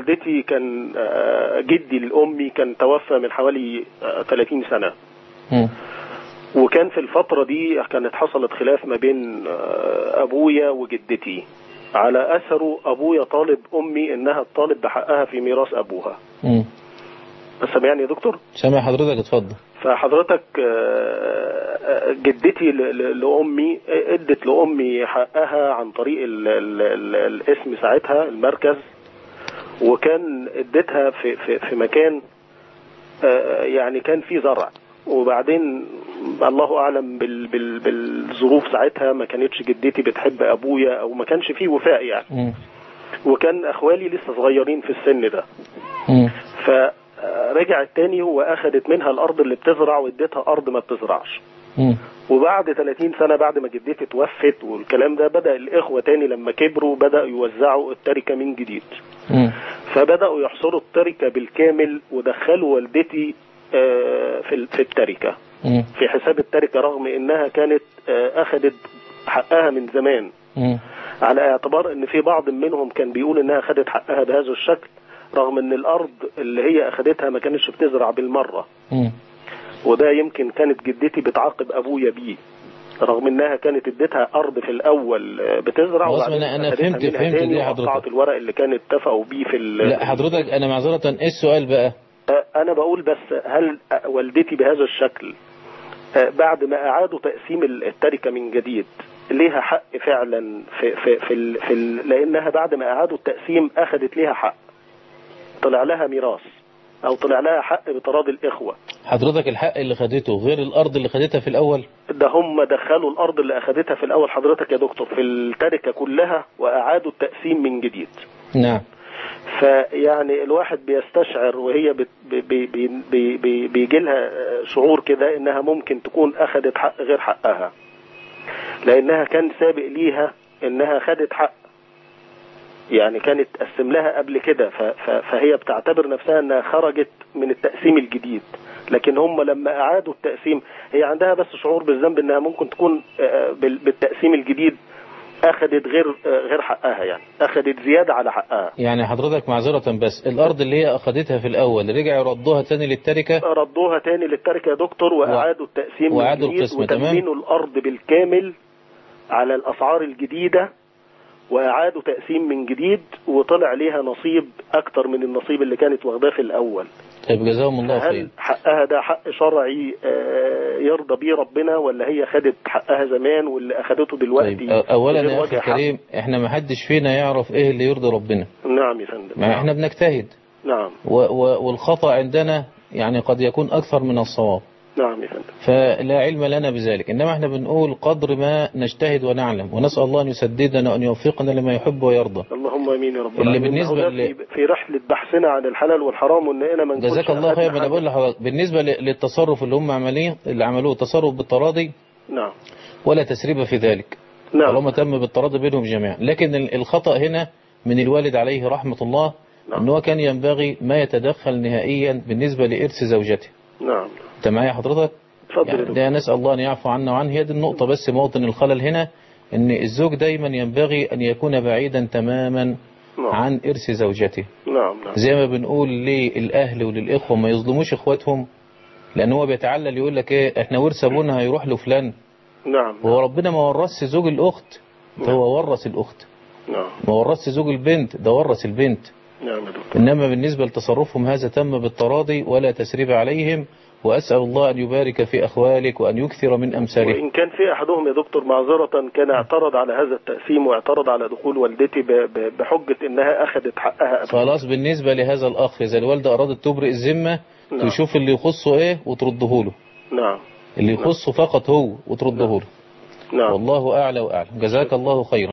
والدتي كان آه، جدي الأمي كان توفى من حوالي آه، 30 سنة مم. وكان في الفترة دي كانت حصلت خلاف ما بين آه، أبويا وجدتي على أثره أبويا طالب أمي إنها تطالب بحقها في ميراث أبوها مم. سامعني يا دكتور؟ سامع حضرتك اتفضل فحضرتك آه، آه، جدتي ل- ل- لأمي ادت لأمي حقها عن طريق ال ال ال الاسم ساعتها المركز وكان ادتها في في في مكان آه، يعني كان فيه زرع وبعدين الله اعلم بال بال بالظروف ساعتها ما كانتش جدتي بتحب ابويا او ما كانش فيه وفاء يعني مم. وكان اخوالي لسه صغيرين في السن ده مم. فرجعت تاني واخدت منها الارض اللي بتزرع واديتها ارض ما بتزرعش مم. وبعد 30 سنة بعد ما جدتي توفت والكلام ده بدأ الإخوة تاني لما كبروا بدأوا يوزعوا التركة من جديد مم. فبدأوا يحصروا التركة بالكامل ودخلوا والدتي آه، في ال- في التركة مم. في حساب التركة رغم إنها كانت آه، أخدت حقها من زمان مم. على اعتبار إن في بعض منهم كان بيقول إنها خدت حقها بهذا الشكل رغم إن الأرض اللي هي أخدتها ما كانتش بتزرع بالمرة مم. وده يمكن كانت جدتي بتعاقب ابويا بيه رغم انها كانت اديتها ارض في الاول آه، بتزرع خلاص، وبعدين أنا- أنا أخدتها فهمت- منها فهمت تاني دي حضرتك. وقطعت الورق اللي كانوا اتفقوا بيه في ال- لا حضرتك انا معذرة ايه السؤال بقى آه، انا بقول بس هل آه، والدتي بهذا الشكل آه، بعد ما اعادوا تقسيم ال- التركه من جديد ليها حق فعلا في في في, ال في ال لانها بعد ما اعادوا التقسيم اخذت ليها حق طلع لها ميراث او طلع لها حق بتراضي الاخوه حضرتك الحق اللي خدته غير الارض اللي خدتها في الاول ده هم دخلوا الارض اللي اخذتها في الاول حضرتك يا دكتور في التركه كلها واعادوا التقسيم من جديد نعم فيعني الواحد بيستشعر وهي بت- بي بي بي بي بي بيجي لها شعور كده انها ممكن تكون اخذت حق غير حقها لانها كان سابق ليها انها خدت حق يعني كانت تقسم لها قبل كده ف- ف- فهي بتعتبر نفسها انها خرجت من التقسيم الجديد لكن هم لما اعادوا التقسيم هي عندها بس شعور بالذنب انها ممكن تكون آه، بال- بالتقسيم الجديد اخذت غير آه، غير حقها يعني اخذت زياده على حقها يعني حضرتك معذرة بس الارض اللي هي اخدتها في الاول رجعوا يردوها تاني للتركة ردوها تاني للتركة يا دكتور واعادوا التقسيم من وأعادوا جديد القسم، تمام. وتمنوا الارض بالكامل على الاسعار الجديده واعادوا تقسيم من جديد وطلع ليها نصيب اكتر من النصيب اللي كانت واخداه في الاول طيب جزاهم الله خير هل حقها ده حق شرعي آه، يرضى بيه ربنا ولا هي خدت حقها زمان واللي اخدته دلوقتي طيب أ- اولا غير يا وجه اخي حق؟ الكريم احنا ما حدش فينا يعرف ايه اللي يرضي ربنا نعم يا فندم ما احنا بنجتهد نعم و و والخطأ عندنا يعني قد يكون اكثر من الصواب نعم يا فندم فلا علم لنا بذلك إنما احنا بنقول قدر ما نجتهد ونعلم ونسأل الله أن يسددنا وأن يوفقنا لما يحب ويرضى اللهم امين يا رب اللي العالمين. بالنسبة هو ده ل- في- في رحله بحثنا عن الحلال والحرام واننا ما نكونش جزاك الله خير أخدنا ما انا حاجة. بقول لحضرتك بالنسبة ل- للتصرف اللي هم عمليه اللي عملوه التصرف بالتراضي نعم ولا تسريب في ذلك نعم طالما تم بالتراضي بينهم جميعا لكن ال- الخطأ هنا من الوالد عليه رحمة الله نعم. أنه كان ينبغي ما يتدخل نهائيا بالنسبة لإرث زوجته نعم أنت معايا حضرتك اتفضل يا يعني دكتور. ده نسأل الله أن يعفو عنا وعنه هي دي النقطة بس موطن الخلل هنا أن الزوج دايما ينبغي أن يكون بعيدا تماما نعم عن إرث زوجته نعم نعم زي ما بنقول للأهل وللإخوة ما يظلموش إخواتهم لأن هو بيتعلل يقول لك إيه إحنا ورث أبونا هيروح له فلان نعم وهو ربنا ما ورثش زوج الأخت ده هو ورث الأخت نعم ما ورثش زوج البنت ده ورث البنت نعم يا دكتور إنما بالنسبة لتصرفهم هذا تم بالتراضي ولا تسريب عليهم وأسأل الله أن يبارك في أخوالك وأن يكثر من أمثالهم وإن كان في أحدهم يا دكتور معذرة كان اعترض على هذا التقسيم واعترض على دخول والدتي ب- ب- بحجة إنها أخذت حقها قبل. خلاص بالنسبة لهذا الأخ إذا الوالدة أرادت تبرئ الذمة نعم. تشوف اللي يخصه إيه وترده له نعم اللي يخصه فقط هو وترده له نعم والله أعلى وأعلم جزاك الله خيرا